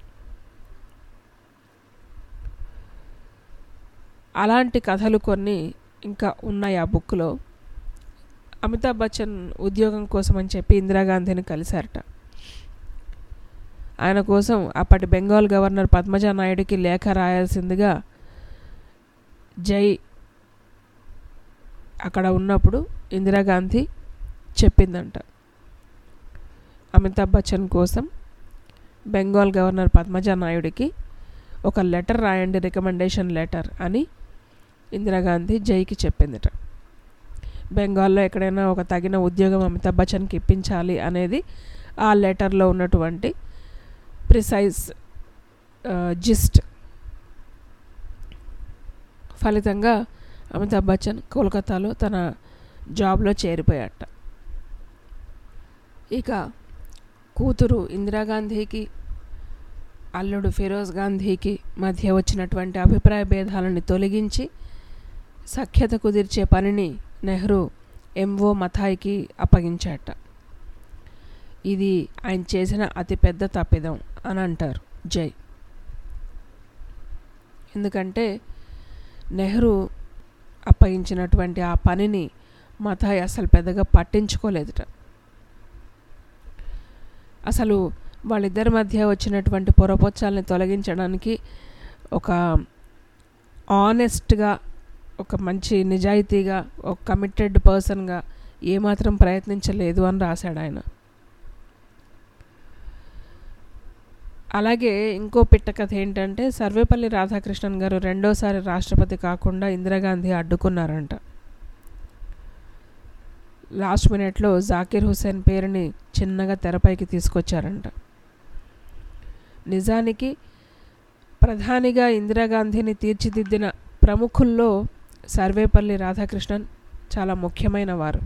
అలాంటి కథలు కొన్ని ఇంకా ఉన్నాయి ఆ బుక్లో అమితాబ్ బచ్చన్ ఉద్యోగం కోసం అని చెప్పి ఇందిరాగాంధీని కలిశారట ఆయన కోసం అప్పటి బెంగాల్ గవర్నర్ పద్మజా నాయుడికి లేఖ రాయాల్సిందిగా జై అక్కడ ఉన్నప్పుడు ఇందిరాగాంధీ చెప్పిందంట అమితాబ్ బచ్చన్ కోసం బెంగాల్ గవర్నర్ పద్మజా నాయుడికి ఒక లెటర్ రాయండి రికమెండేషన్ లెటర్ అని ఇందిరాగాంధీ జైకి చెప్పిందట బెంగాల్లో ఎక్కడైనా ఒక తగిన ఉద్యోగం అమితాబ్ బచ్చన్కి ఇప్పించాలి అనేది ఆ లెటర్లో ఉన్నటువంటి ప్రిసైజ్ జిస్ట్ ఫలితంగా అమితాబ్ బచ్చన్ కోల్కతాలో తన జాబ్లో చేరిపోయాట ఇక కూతురు ఇందిరాగాంధీకి అల్లుడు ఫిరోజ్ గాంధీకి మధ్య వచ్చినటువంటి అభిప్రాయ భేదాలను తొలగించి సఖ్యత కుదిర్చే పనిని నెహ్రూ ఎంఓ మథాయికి అప్పగించాట ఇది ఆయన చేసిన అతిపెద్ద తప్పిదం అని అంటారు జై ఎందుకంటే నెహ్రూ అప్పగించినటువంటి ఆ పనిని మతాయి అసలు పెద్దగా పట్టించుకోలేదుట అసలు వాళ్ళిద్దరి మధ్య వచ్చినటువంటి పొరపొచ్చాలని తొలగించడానికి ఒక ఆనెస్ట్గా ఒక మంచి నిజాయితీగా ఒక కమిటెడ్ పర్సన్గా ఏమాత్రం ప్రయత్నించలేదు అని రాశాడు ఆయన అలాగే ఇంకో పిట్ట కథ ఏంటంటే సర్వేపల్లి రాధాకృష్ణన్ గారు రెండోసారి రాష్ట్రపతి కాకుండా ఇందిరాగాంధీ అడ్డుకున్నారంట లాస్ట్ మినిట్లో జాకీర్ హుసేన్ పేరుని చిన్నగా తెరపైకి తీసుకొచ్చారంట నిజానికి ప్రధానిగా ఇందిరాగాంధీని తీర్చిదిద్దిన ప్రముఖుల్లో సర్వేపల్లి రాధాకృష్ణన్ చాలా ముఖ్యమైన వారు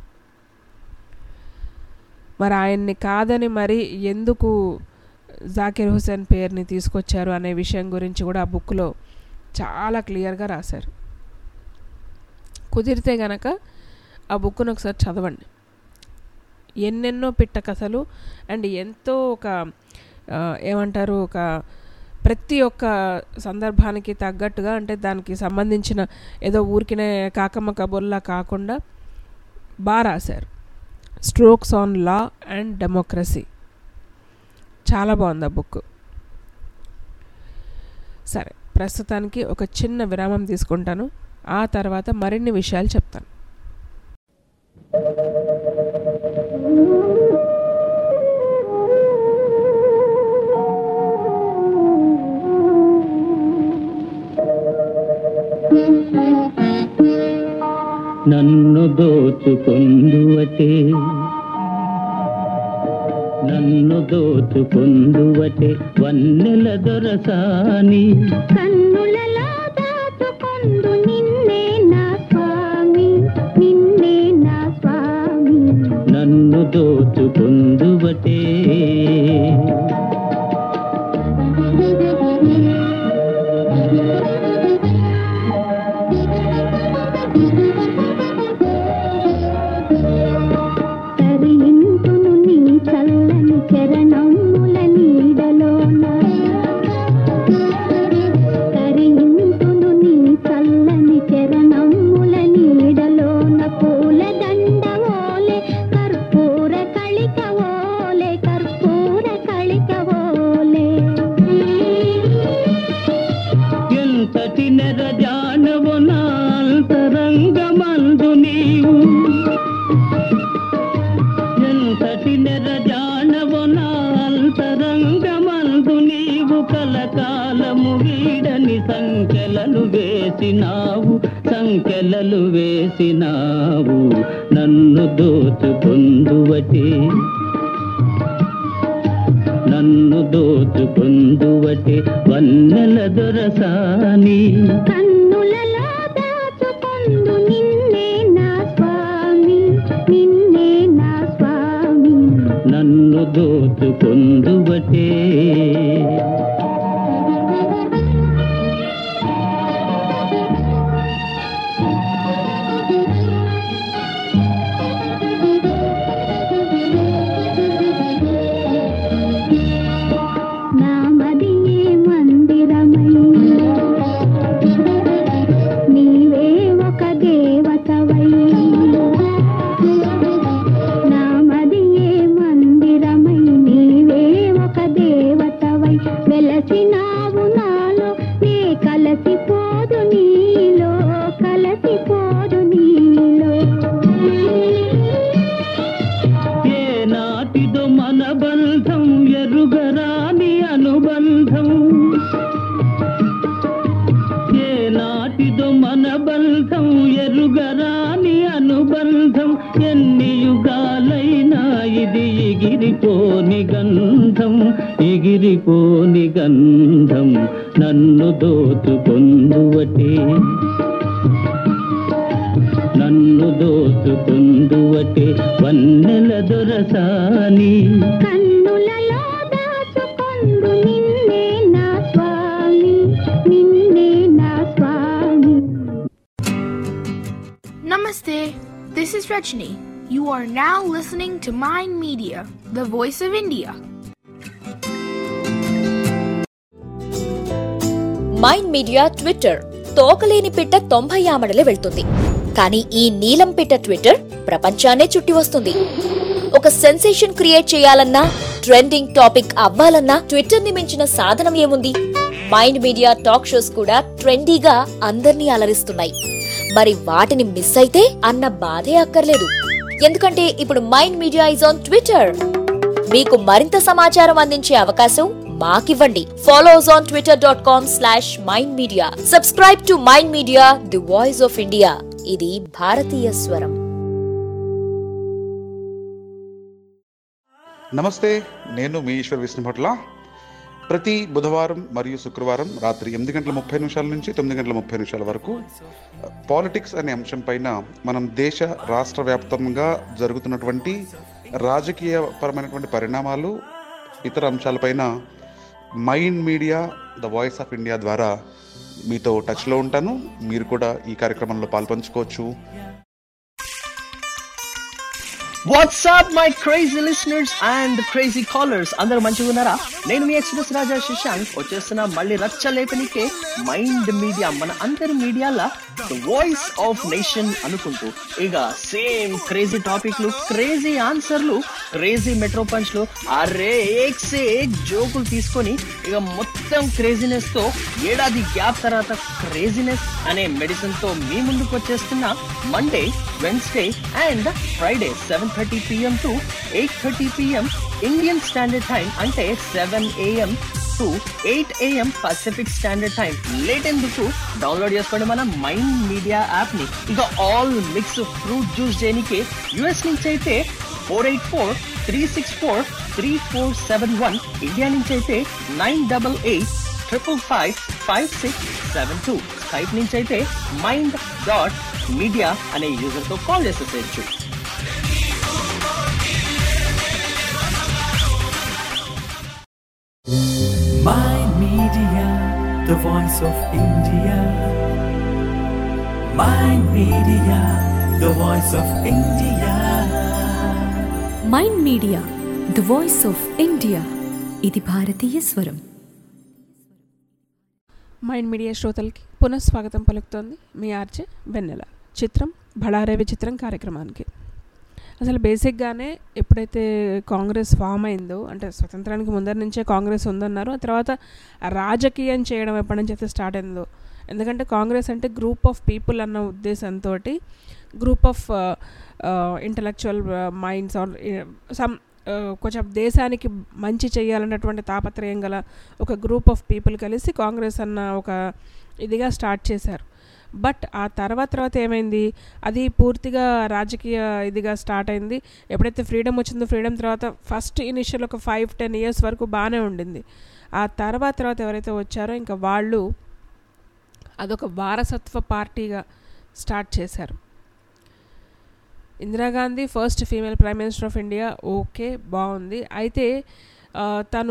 మరి ఆయన్ని కాదని మరి ఎందుకు జాకిర్ హుసేన్ పేరుని తీసుకొచ్చారు అనే విషయం గురించి కూడా ఆ బుక్లో చాలా క్లియర్గా రాశారు కుదిరితే గనక ఆ బుక్ను ఒకసారి చదవండి ఎన్నెన్నో పిట్ట కథలు అండ్ ఎంతో ఒక ఆ, ఏమంటారు ఒక ప్రతి ఒక్క సందర్భానికి తగ్గట్టుగా అంటే దానికి సంబంధించిన ఏదో ఊరికినే కాకమ్మ కబుర్లా కాకుండా బాగా రాశారు strokes on law and democracy చాలా బాగుంది ఆ బుక్ సరే ప్రస్తుతానికి ఒక చిన్న విరామం తీసుకుంటాను ఆ తర్వాత మరిన్ని విషయాలు చెప్తాను నన్ను దోచుకొందువటే నన్ను దోచుకొందువటే వన్నెల దొరసాని కన్నులలో దాచుకొందు నిన్నే నా స్వామి నిన్నే నా స్వామి నన్ను దోచుకొందువటే తరింతును నీ చల్లని చరణముల నీడలోన తరింతును నీ చల్లని చరణముల నీడలోన పూల దండవోలే కర్పూర కళికవోలే కర్పూర కళికవోలే ఎంతటి నెరజానవు నాంతరంగమందు నీవు ఎంతటి నెరజానవు నాంతరంగమందు నీవు కలకాలము వీడని సంఖ్యలను వేసినావు సంఖ్యలలు వేసినావు నన్ను దోచుకొందువటే నన్ను దోచుకొందువటే వన్నెల దొరసాని కన్నులలో దాచుకొందు నిన్నే నా స్వామి నిన్నే నా స్వామి నన్ను దోచుకొందువటే నామదియే మందిరమై నీవే ఒక దేవతవై నామదియే మందిరమై నీవే ఒక దేవతవై వెలసినావు నాలో నే కలసిపోదు నీలో కలసిపోదు నీలో ఏ నాటిదో మన బంధం ఎరుగరాని అనుబంధం ఏ నాటిదో మన బంధం ఎరుగరాని అనుబంధం ఎన్ని యుగాలైనా ఇది ఎగిరిపోని గంధం ఎగిరిపోని గంధం నన్ను దోచుకొందువటే నన్ను దోచుకొందువటే వన్నెల దొరసాని కన్నులలో దాచుకొందు నిన్నే నా స్వామి నిన్నే నా స్వామి Namaste. This is Rajni. You are now listening to Mind Media, the voice of India. Mind media Twitter తోకలేని పిట్ట తొంభై ఆమడలే వెళ్తుంది కానీ ఈ నీలం పిట్ట ట్విట్టర్ ప్రపంచాన్నే చుట్టి వస్తుంది ఒక సెన్సేషన్ క్రియేట్ చేయాలన్నా ట్రెండింగ్ టాపిక్ అవ్వాలన్నా ట్విట్టర్ ని మించిన సాధనం ఏముంది మైండ్ మీడియా టాక్ షోస్ కూడా ట్రెండీగా అందర్నీ అలరిస్తున్నాయి మరి వాటిని మిస్ అయితే అన్న బాధే అక్కర్లేదు ఎందుకంటే ఇప్పుడు mind media is on Twitter మీకు మరింత సమాచారం అందించే అవకాశం మాకివ్వండి follow us on Twitter dot com slash mind media subscribe to mind media the voice of India ఇది భారతీయ స్వరం నమస్తే నేను మీ ఈశ్వర్ విష్ణుభట్ల ప్రతి బుధవారం మరియు శుక్రవారం రాత్రి ఎనిమిది గంటల ముప్పై నిమిషాల నుంచి తొమ్మిది గంటల ముప్పై నిమిషాల వరకు పాలిటిక్స్ అనే అంశం పైన మనం దేశ రాష్ట్ర వ్యాప్తంగా జరుగుతున్నటువంటి రాజకీయ పరమైనటువంటి పరిణామాలు ఇతర అంశాలపైన mind media the voice of India ద్వారా మీతో టచ్లో ఉంటాను మీరు కూడా ఈ కార్యక్రమంలో పాల్పంచుకోవచ్చు WhatsApp my crazy listeners and crazy callers అందరూ మంచిగా ఉన్నారా నేను మీ ఎక్స్ప్రెస్ రాజా శశాంక్ వచ్చేస్తున్న మళ్ళీ రచ్చ లేపనికే మైండ్ మీడియా మన అందరి మీడియాల వాయిస్ ఆఫ్ నేషన్ అనుకుంటూ ఇక సేమ్ క్రేజీ టాపిక్లు క్రేజీ ఆన్సర్లు క్రేజీ మెట్రో పంచ్లు అరే ఏక్ సే ఏక్ జోకులు తీసుకొని ఇక మొత్తం క్రేజీనెస్ తో ఏడాది గ్యాప్ తర్వాత క్రేజీనెస్ అనే మెడిసిన్ తో మీ ముందుకు వచ్చేస్తున్న Monday Wednesday and Friday seven thirty PM to eight thirty PM Indian standard time అంటే seven AM to eight AM Pacific standard time late ఎందుకు డౌన్లోడ్ చేసుకోండి మన మైండ్ మీడియా యాప్ ని ఇక ఆల్ మిక్స్ ఫ్రూట్ జ్యూస్ చేయడానికి US నుంచి అయితే four eight four three six four three four seven one India నుంచి అయితే nine double eight triple five five six seven two Skype నుంచి అయితే మైండ్ డాట్ మీడియా అనే యూజర్ తో కాల్ చేసేసేయచ్చు Mind Media, the voice of India. Mind Media, the voice of India. Mind media the voice of India ఇది భారతీయ స్వరం mind media శ్రోతలకి పునఃస్వాగతం పలుకుతోంది మీ ఆర్జే వెన్నెల చిత్రం బళారే విచిత్రం కార్యక్రమానికి అసలు బేసిక్గానే ఎప్పుడైతే కాంగ్రెస్ ఫామ్ అయిందో అంటే స్వతంత్రానికి ముందర నుంచే కాంగ్రెస్ ఉందన్నారు ఆ తర్వాత రాజకీయం చేయడం ఎప్పటి నుంచి అయితే స్టార్ట్ అయిందో ఎందుకంటే కాంగ్రెస్ అంటే గ్రూప్ ఆఫ్ పీపుల్ అన్న ఉద్దేశంతో group of intellectual minds are some కొంచెం దేశానికి మంచి చేయాలన్నటువంటి తాపత్రయం గల ఒక గ్రూప్ ఆఫ్ పీపుల్ కలిసి కాంగ్రెస్ అన్న ఒక ఇదిగా స్టార్ట్ చేశారు బట్ ఆ తర్వాత తర్వాత ఏమైంది అది పూర్తిగా రాజకీయ ఇదిగా స్టార్ట్ అయింది ఎప్పుడైతే ఫ్రీడమ్ వచ్చిందో ఫ్రీడమ్ తర్వాత ఫస్ట్ ఇనిషియల్ ఒక ఫైవ్ టెన్ ఇయర్స్ వరకు బాగానే ఉండింది ఆ తర్వాత తర్వాత ఎవరైతే వచ్చారో ఇంకా వాళ్ళు అదొక వారసత్వ పార్టీగా స్టార్ట్ చేశారు Indira Gandhi first female prime minister of India okay బాగుంది అయితే ఆ, తను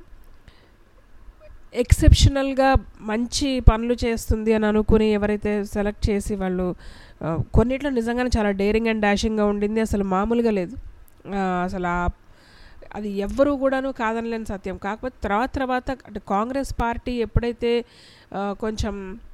ఎక్సెప్షనల్గా మంచి పనులు చేస్తుంది అని అనుకుని ఎవరైతే సెలెక్ట్ చేసి వాళ్ళు ఆ, కొన్నిట్లో నిజంగానే చాలా డేరింగ్ అండ్ డాషింగ్గా ఉండింది అసలు మామూలుగా లేదు ఆ, అసలు ఆ అది ఎవ్వరూ కూడాను కాదనలేని సత్యం కాకపోతే తర్వాత తర్వాత అంటే కాంగ్రెస్ పార్టీ ఎప్పుడైతే ఆ, కొంచెం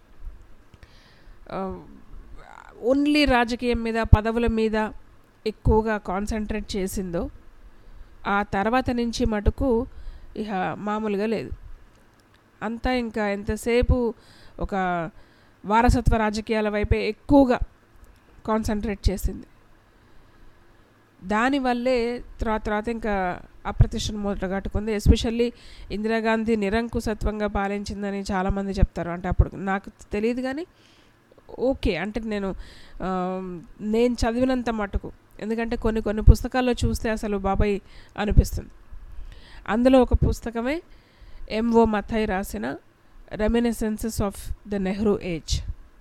ఓన్లీ రాజకీయం మీద పదవుల మీద ఎక్కువగా కాన్సన్ట్రేట్ చేసిందో ఆ తర్వాత నుంచి మటుకు ఇక మామూలుగా లేదు అంతా ఇంకా ఎంతసేపు ఒక వారసత్వ రాజకీయాల వైపే ఎక్కువగా కాన్సన్ట్రేట్ చేసింది దానివల్లే తర్వాత తర్వాత ఇంకా అప్రతిష్టను మొదటగట్టుకుంది ఎస్పెషల్లీ ఇందిరాగాంధీ నిరంకుశత్వంగా పాలించిందని చాలామంది చెప్తారు అంటే అప్పుడు నాకు తెలియదు కానీ ఓకే అంటే నేను ఆ, నేను చదివినంత మటుకు ఎందుకంటే కొన్ని కొన్ని పుస్తకాల్లో చూస్తే అసలు బాబాయ్ అనిపిస్తుంది అందులో ఒక పుస్తకమే ఎంఓ మథాయ్ రాసిన reminiscences of the Nehru age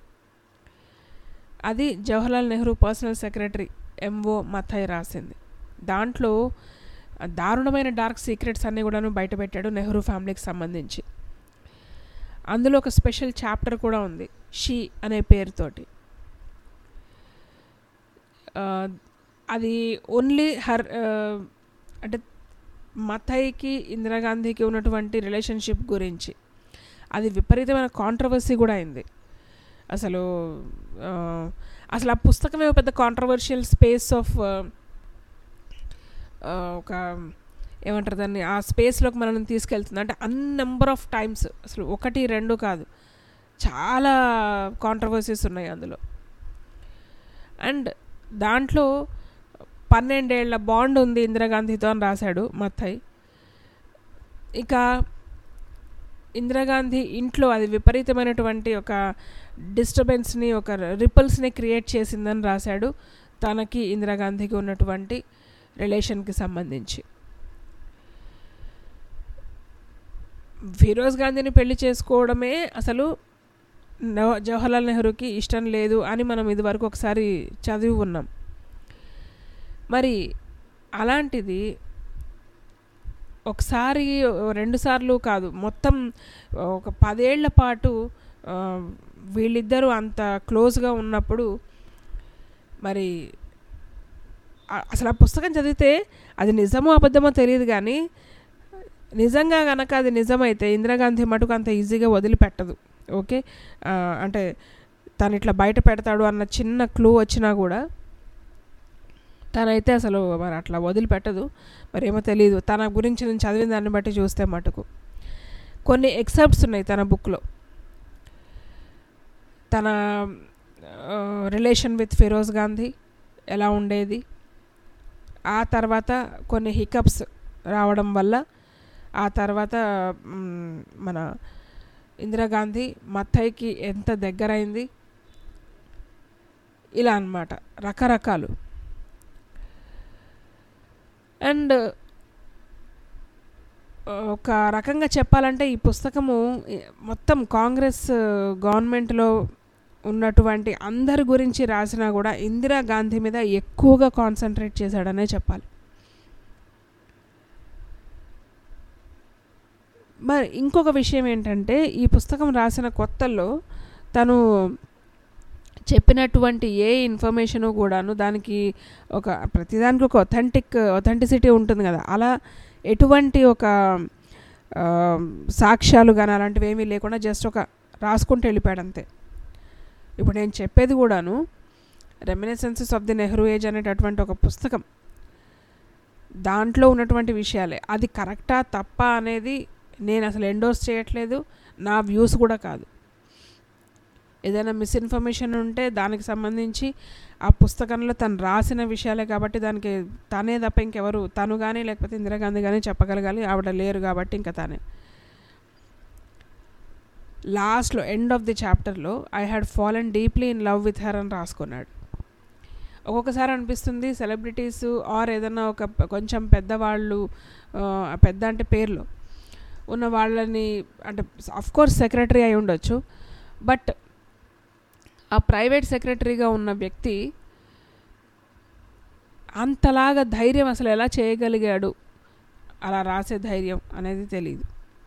అది Jawaharlal Nehru personal secretary M O Mathai రాసింది దాంట్లో దారుణమైన డార్క్ సీక్రెట్స్ అన్నీ కూడాను బయటపెట్టాడు నెహ్రూ ఫ్యామిలీకి సంబంధించి అందులో ఒక స్పెషల్ చాప్టర్ కూడా ఉంది షీ అనే పేరుతోటి ఆ, అది ఓన్లీ హర్ ఆ, అంటే మథైకి ఇందిరాగాంధీకి ఉన్నటువంటి రిలేషన్షిప్ గురించి అది విపరీతమైన కాంట్రవర్సీ కూడా అయింది అసలు ఆ, అసలు ఆ పుస్తకమే ఒక పెద్ద కాంట్రవర్షియల్ స్పేస్ ఆఫ్ ఒక ఏమంటారు దాన్ని ఆ స్పేస్లోకి మనల్ని తీసుకెళ్తుంది అంటే అన్ నెంబర్ ఆఫ్ టైమ్స్ అసలు ఒకటి రెండు కాదు చాలా కాంట్రవర్సీస్ ఉన్నాయి అందులో అండ్ దాంట్లో పన్నెండేళ్ల బాండ్ ఉంది ఇందిరాగాంధీతో అని రాశాడు మత్తయ్ ఇక ఇందిరాగాంధీ ఇంట్లో అది విపరీతమైనటువంటి ఒక డిస్టర్బెన్స్ని ఒక రిపల్స్ని క్రియేట్ చేసిందని రాశాడు తనకి ఇందిరాగాంధీకి ఉన్నటువంటి రిలేషన్కి సంబంధించి ఫిరోజ్ గాంధీని పెళ్లి చేసుకోవడమే అసలు నవ జవహర్లాల్ నెహ్రూకి ఇష్టం లేదు అని మనం ఇదివరకు ఒకసారి చదివి ఉన్నాం మరి అలాంటిది ఒకసారి రెండు సార్లు కాదు మొత్తం ఒక పదేళ్ల పాటు ఆ, వీళ్ళిద్దరూ అంత క్లోజ్గా ఉన్నప్పుడు మరి ఆ- అసలు ఆ పుస్తకం చదివితే అది నిజమో అబద్ధమో తెలియదు కానీ నిజంగా కనుక అది నిజమైతే ఇందిరాగాంధీ మటుకు అంత ఈజీగా వదిలిపెట్టదు ఓకే ఆ, అంటే తను ఇట్లా బయట పెడతాడు అన్న చిన్న క్లూ వచ్చినా కూడా తనైతే అసలు మరి అట్లా వదిలిపెట్టదు మరి ఏమో తెలియదు తన గురించి నేను చదివిన దాన్ని బట్టి చూస్తే మటుకు కొన్ని ఎక్సెప్ట్స్ ఉన్నాయి తన బుక్లో తన రిలేషన్ విత్ ఫిరోజ్ గాంధీ ఎలా ఉండేది ఆ తర్వాత కొన్ని హికప్స్ రావడం వల్ల ఆ తర్వాత మ్, మన ఇందిరాగాంధీ మత్తయ్యకి ఎంత దగ్గరైంది ఇలా అన్నమాట రకరకాలు అండ్ ఒక రకంగా చెప్పాలంటే ఈ పుస్తకము ఈ- మొత్తం కాంగ్రెస్ గవర్నమెంట్లో ఉన్నటువంటి అందరి గురించి రాసినా కూడా ఇందిరా గాంధీ మీద ఎక్కువగా కాన్సన్ట్రేట్ చేశాడనే చెప్పాలి మరి ఇంకొక విషయం ఏంటంటే ఈ పుస్తకం రాసిన కొత్తల్లో తను చెప్పినటువంటి ఏ ఇన్ఫర్మేషను కూడాను దానికి ఒక ప్రతిదానికి ఒక ఒథెంటిక్ ఒథెంటిసిటీ ఉంటుంది కదా అలా ఎటువంటి ఒక ఆ, సాక్ష్యాలు కానీ అలాంటివి ఏమీ లేకుండా జస్ట్ ఒక రాసుకుంటూ వెళ్ళిపోయాడు అంతే ఇప్పుడు నేను చెప్పేది కూడాను reminiscences of the Nehru age అనేటటువంటి ఒక పుస్తకం దాంట్లో ఉన్నటువంటి విషయాలే అది కరెక్టా తప్ప అనేది నేను అసలు ఎండోర్స్ చేయట్లేదు నా వ్యూస్ కూడా కాదు ఏదైనా మిస్ఇన్ఫర్మేషన్ ఉంటే దానికి సంబంధించి ఆ పుస్తకంలో తను రాసిన విషయాలే కాబట్టి దానికి తనే తప్ప ఇంకెవరు తను కానీ లేకపోతే ఇందిరాగాంధీ కానీ చెప్పగలగాలి ఆవిడ లేరు కాబట్టి ఇంకా తనే లాస్ట్లో ఎండ్ ఆఫ్ ది చాప్టర్లో I had fallen deeply in love with her అని రాసుకున్నాడు ఒక్కొక్కసారి అనిపిస్తుంది సెలబ్రిటీస్ ఆర్ ఏదైనా ఒక ప- కొంచెం పెద్దవాళ్ళు ఆ, పెద్ద అంటే పేర్లు ఉన్న వాళ్ళని అంటే అఫ్ కోర్స్ సెక్రటరీ అయి ఉండొచ్చు బట్ ఆ ప్రైవేట్ సెక్రటరీగా ఉన్న వ్యక్తి అంతలాగా ధైర్యం అసలు ఎలా చేయగలిగాడు అలా రాసే ధైర్యం అనేది తెలియదు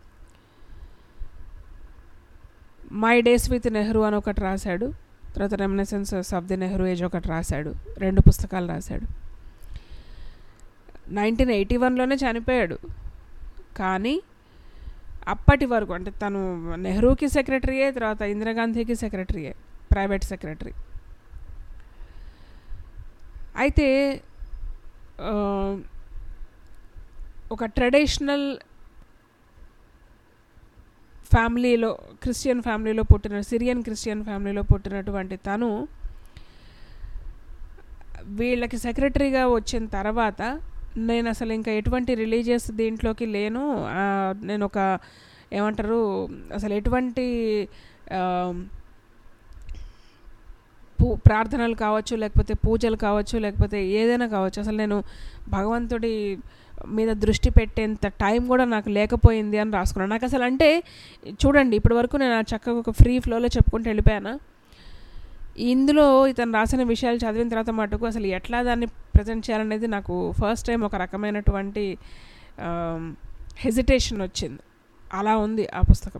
మై డేస్ విత్ నెహ్రూ అని ఒకటి రాశాడు తర్వాత reminiscences of the Nehru age ఒకటి రాశాడు రెండు పుస్తకాలు రాశాడు నైన్టీన్ ఎయిటీ వన్లోనే చనిపోయాడు కానీ అప్పటి వరకు అంటే తను నెహ్రూకి సెక్రటరీయే తర్వాత ఇందిరాగాంధీకి సెక్రటరీయే ప్రైవేట్ సెక్రటరీ అయితే ఆ, ఒక ట్రెడిషనల్ ఫ్యామిలీలో క్రిస్టియన్ ఫ్యామిలీలో పుట్టిన సిరియన్ క్రిస్టియన్ ఫ్యామిలీలో పుట్టినటువంటి తను వీళ్ళకి సెక్రటరీగా వచ్చిన తర్వాత నేను అసలు ఇంకా ఎటువంటి రిలీజియస్ దీంట్లోకి లేను ఆ, నేను ఒక ఏమంటారు అసలు ఎటువంటి ఆ, పూ ప్రార్థనలు కావచ్చు లేకపోతే పూజలు కావచ్చు లేకపోతే ఏదైనా కావచ్చు అసలు నేను భగవంతుడి మీద దృష్టి పెట్టేంత టైం కూడా నాకు లేకపోయింది అని రాసుకున్నాను నాకు అసలు అంటే చూడండి ఇప్పటి వరకు నేను ఆ చక్కగా ఒక ఫ్రీ ఫ్లోలో చెప్పుకుంటూ వెళ్ళిపోయాను ఇందులో ఇతను రాసిన విషయాలు చదివిన తర్వాత మటుకు అసలు ఎట్లా దాన్ని ప్రజెంట్ చేయాలనేది నాకు ఫస్ట్ టైం ఒక రకమైనటువంటి హెజిటేషన్ వచ్చింది అలా ఉంది ఆ పుస్తకం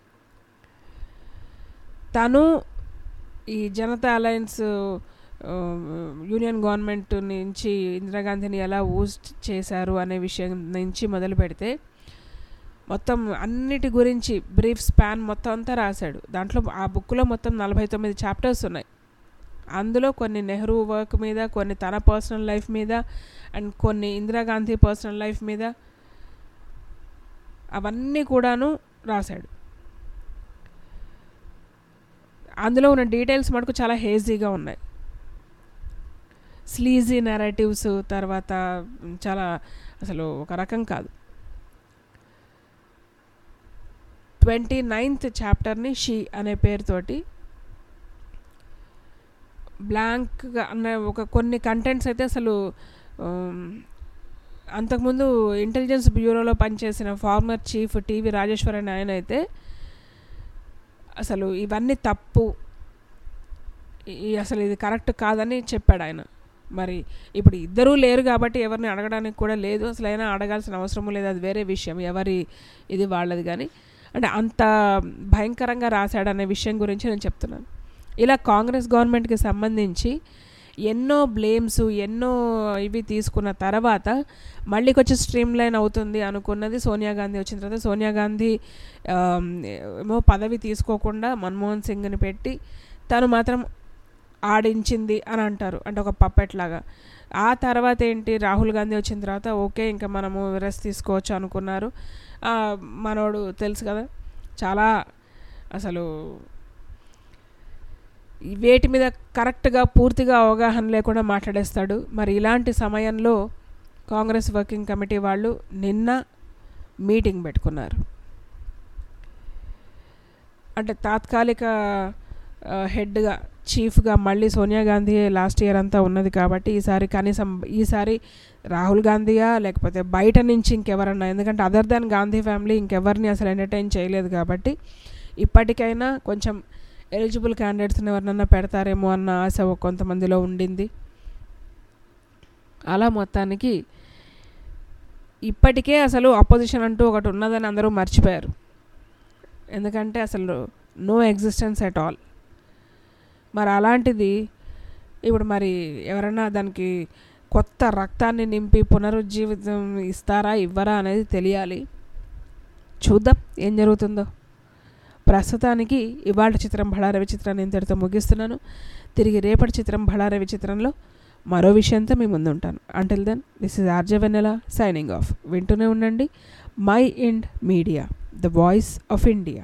తను ఈ జనతా అలయన్స్ ఆ, యూనియన్ గవర్నమెంట్ నుంచి ఇందిరాగాంధీని ఎలా ఊస్ట్ చేశారు అనే విషయం నుంచి మొదలు పెడితే మొత్తం అన్నిటి గురించి బ్రీఫ్ స్పాన్ మొత్తం అంతా రాశాడు దాంట్లో ఆ బుక్లో మొత్తం నలభై తొమ్మిది చాప్టర్స్ ఉన్నాయి అందులో కొన్ని నెహ్రూ వర్క్ మీద కొన్ని తన పర్సనల్ లైఫ్ మీద అండ్ కొన్ని ఇందిరాగాంధీ పర్సనల్ లైఫ్ మీద అవన్నీ కూడాను రాశాడు అందులో ఉన్న డీటెయిల్స్ మటుకు చాలా హేజీగా ఉన్నాయి స్లీజీ నెరేటివ్స్ తర్వాత చాలా అసలు ఒక రకం కాదు ట్వంటీ నైన్త్ చాప్టర్ని షీ అనే పేరుతోటి బ్లాంక్గా అన్న ఒక కొన్ని కంటెంట్స్ అయితే అసలు ఉమ్, అంతకుముందు ఇంటెలిజెన్స్ బ్యూరోలో పనిచేసిన ఫార్మర్ చీఫ్ టీవీ రాజేశ్వరన్ ఆయన అయితే అసలు ఇవన్నీ తప్పు ఈ అసలు ఇది కరెక్ట్ కాదని చెప్పాడు ఆయన మరి ఇప్పుడు ఇద్దరూ లేరు కాబట్టి ఎవరిని అడగడానికి కూడా లేదు అసలు అయినా అడగాల్సిన అవసరం లేదు అది వేరే విషయం ఎవరి ఇది వాళ్ళది కానీ అంటే అంత భయంకరంగా రాశాడనే విషయం గురించి నేను చెప్తున్నాను ఇలా కాంగ్రెస్ గవర్నమెంట్కి సంబంధించి ఎన్నో బ్లేమ్స్ ఎన్నో ఇవి తీసుకున్న తర్వాత మళ్ళీ కొంచెం స్ట్రీమ్ లైన్ అవుతుంది అనుకున్నది సోనియా గాంధీ వచ్చిన తర్వాత సోనియా గాంధీ ఆమ్, ఏమో పదవి తీసుకోకుండా మన్మోహన్ సింగ్ని పెట్టి తను మాత్రం ఆడించింది అని అంటారు అంటే ఒక పప్పెట్ లాగా ఆ తర్వాత ఏంటి రాహుల్ గాంధీ వచ్చిన తర్వాత ఓకే ఇంకా మనము రెస్ట్ తీసుకోవచ్చు అనుకున్నారు ఆ, మనోడు తెలుసు కదా చాలా అసలు ఈ వేటి మీద కరెక్ట్గా పూర్తిగా అవగాహన లేకుండా మాట్లాడేస్తాడు మరి ఇలాంటి సమయంలో కాంగ్రెస్ వర్కింగ్ కమిటీ వాళ్ళు నిన్న మీటింగ్ పెట్టుకున్నారు అంటే తాత్కాలిక ఆ, హెడ్గా చీఫ్గా మళ్ళీ సోనియా గాంధీ లాస్ట్ ఇయర్ అంతా ఉన్నది కాబట్టి ఈసారి కనీసం ఈసారి రాహుల్ గాంధీయా లేకపోతే బయట నుంచి ఇంకెవరన్నా ఎందుకంటే అదర్ దాన్ గాంధీ ఫ్యామిలీ ఇంకెవరిని అసలు ఎంటర్టైన్ చేయలేదు కాబట్టి ఇప్పటికైనా కొంచెం ఎలిజిబుల్ క్యాండిడేట్స్ని ఎవరినన్నా పెడతారేమో అన్న ఆశ ఒక కొంతమందిలో ఉండింది అలా మొత్తానికి ఇప్పటికే అసలు అపోజిషన్ అంటూ ఒకటి ఉన్నదని అందరూ మర్చిపోయారు ఎందుకంటే అసలు నో ఎగ్జిస్టెన్స్ ఎట్ ఆల్ మరి అలాంటిది ఇప్పుడు మరి ఎవరైనా దానికి కొత్త రక్తాన్ని నింపి పునరుజ్జీవితం ఇస్తారా ఇవ్వరా అనేది తెలియాలి చూద్దాం ఏం జరుగుతుందో ప్రస్తుతానికి ఇవాళ చిత్రం బళారవి చిత్రాన్ని ఇంతటితో ముగిస్తున్నాను తిరిగి రేపటి చిత్రం బళారవి చిత్రంలో మరో విషయంతో మీ ముందు ఉంటాను until then this is RJ Vennela signing off వింటూనే ఉండండి my ind media the voice of India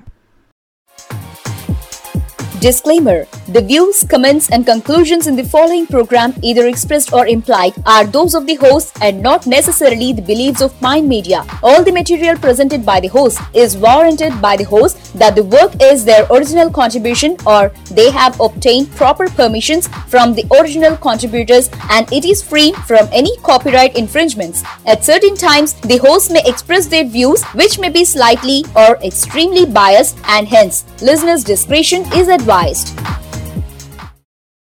Disclaimer The views, comments, and conclusions in the following program, either expressed or implied, are those of the host and not necessarily the beliefs of Mind Media. All the material presented by the host is warranted by the host that the work is their original contribution or they have obtained proper permissions from the original contributors and it is free from any copyright infringements. At certain times, the host may express their views which may be slightly or extremely biased and hence listeners' discretion is advised.